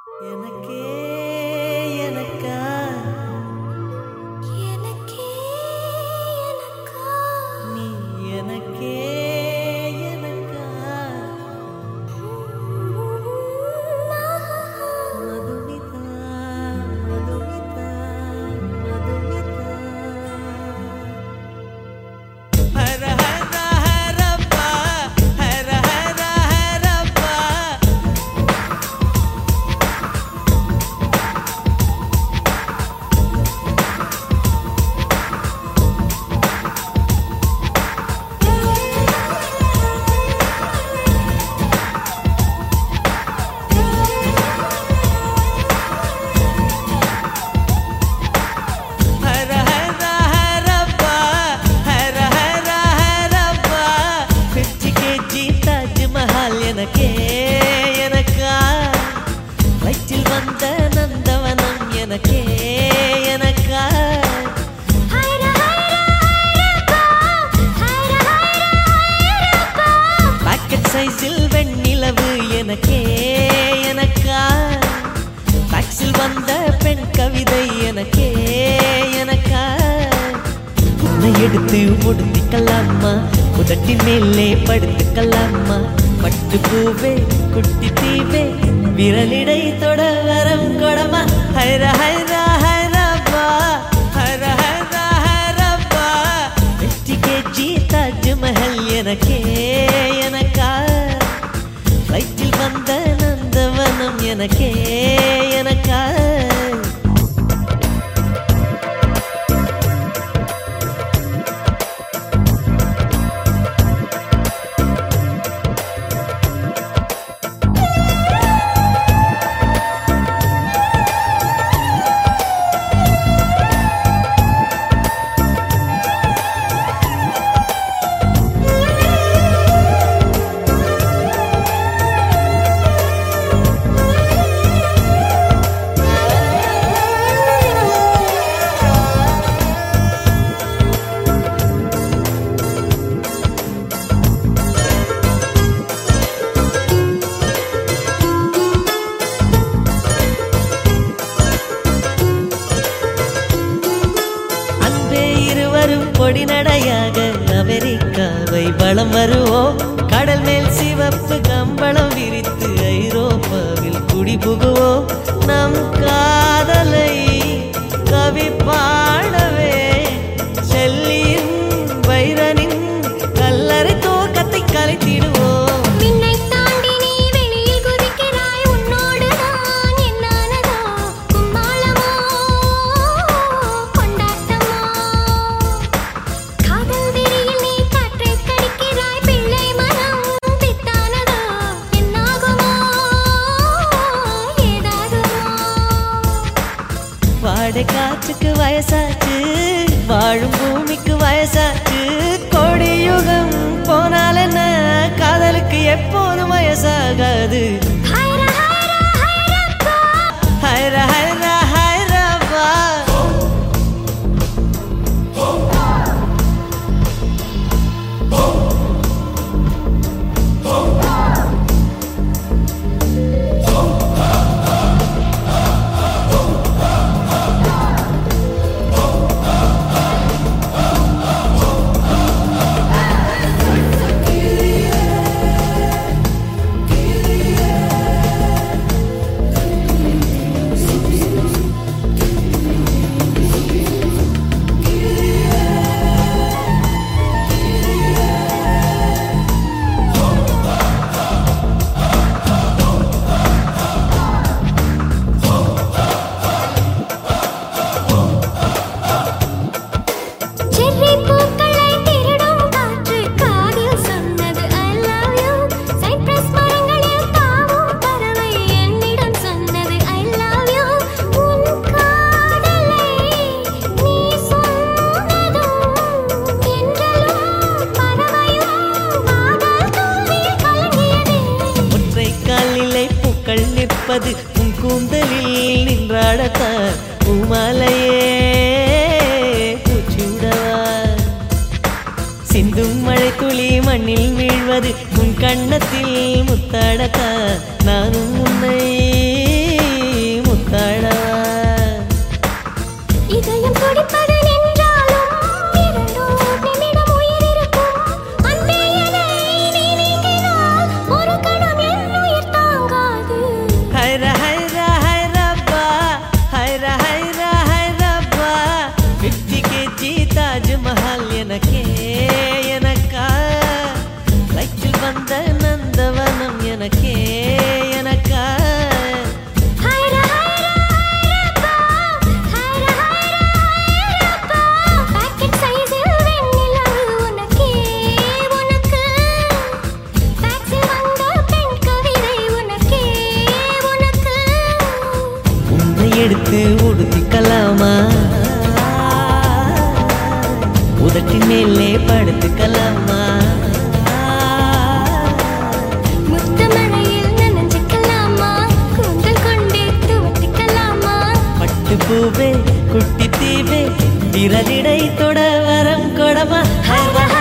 எனக்கே எனக்கா எனக்கே எனக்கா நீ எனக்கே எனக்கா மதுமிதா மதுமிதா மதுமிதா ஹர ஹர ஹரப்பா ஹர ஹர ஹரப்பா ஹர ஹர ஹரப்பா ஹர ஹர ஹரப்பா பிப்டி கேஜி தாஜ்மஹால் எனக்கே எனக்கா வயிற்றில் வந்த நந்தவனம் எனக்கே எனக்கா ஹைர ஹைரப்பா ஹைர ஹைரப்பா பாக்கெட் சைஸில் வெண்ணிலவு எனக்கே எனக்கா டாக்ஸில் வந்த பெண் கவிதை எனக்கே எனக்கா உன்னை எடுத்து முடித்துக்கலாமா உதட்டின் மேலே படுத்துக்கலாமா பட்டு பூவே குட்டி தீவே விரலிடை தொட வரம் கொடமா ஹைர ஹைர ஹைரப்பா ஹர ஹர ஹரப்பா வெற்றி கேஜி தாஜ்மஹல் எனக்கே எனக்கா வயிற்றில் வந்த நந்தவனம் எனக்கே எனக்கா அன்பே இருவரும் பொடி நடையாக அமெரிக்காவை வலம் வருவோம் கடல் மேல் சிவப்பு கம்பளம் விரித்து ஐரோப்பாவில் குடி புகுவோம் நம் காதலை கவி பாடவே செல்லியின் வைரனின் கல்லறை தோக்கத்தை கலைத்திடுவோம் விண்ணை தாண்டி நீ வெளியில் குதிக்கிறாய் உன்னோடு நான் என்னானதோ கும்மாளமோ கொண்டாட்டமோ காதல் வெறியில் நீ காற்றை கடிக்கிறாய் பிள்ளை மனம் பித்தானதோ என்னாகுமோ ஏதாகுமோ வாடை காற்றுக்கு வயசாச்சு வாழும் பூமிக்கு வயசாச்சு கொடியுகம் போனால் என்ன காதலுக்கு எப்போதும் வயசாகாது ஹைர ஹைர ஹைரப்பா ஹைர ஹைர ஹைரப்பா செர்ரி பூக்களை திருடும் காற்று காதில் சொன்னது I love you சைப்ரஸ் மரங்களில் தாவும் பறவை என்னிடம் சொன்னது I love you உன் காதலை நீ சொன்னதும் என்றலும் பறவையும் காதல் தோல்வியில் கலங்கியதே ஒற்றை காலிலை பூக்கள் நிற்பது உன் கூந்தலில் நின்றாடத்தான் பூமாலையே பூச்சூடவா சிந்தும் மழை துளி மண்ணில் வீழ்வது உன் கண்ணத்தில் முத்தாடத்தான் நானும் உன்னை உனக்கே எனக்கா ஹைர ஹைர ஹைரப்பா ஹைர ஹைர ஹைரப்பா பாக்கெட் சைஸில் வெண்ணிலவு உனக்கே உனக்கு டாக்ஸி வந்த பெண் கவிதை உனக்கே உனக்கு உன்னை எடுத்து உடுத்திக்கலாமா உதட்டின் மேலே படுத்துக்கலாமா முத்த மழையில் நனைஞ்சுக்கலாமா கூந்தல் கொண்டே துவட்டிக்கலாமா பட்டு பூவே குட்டி தீவே விரலிடை தொட வரம் கொடமா ஹைர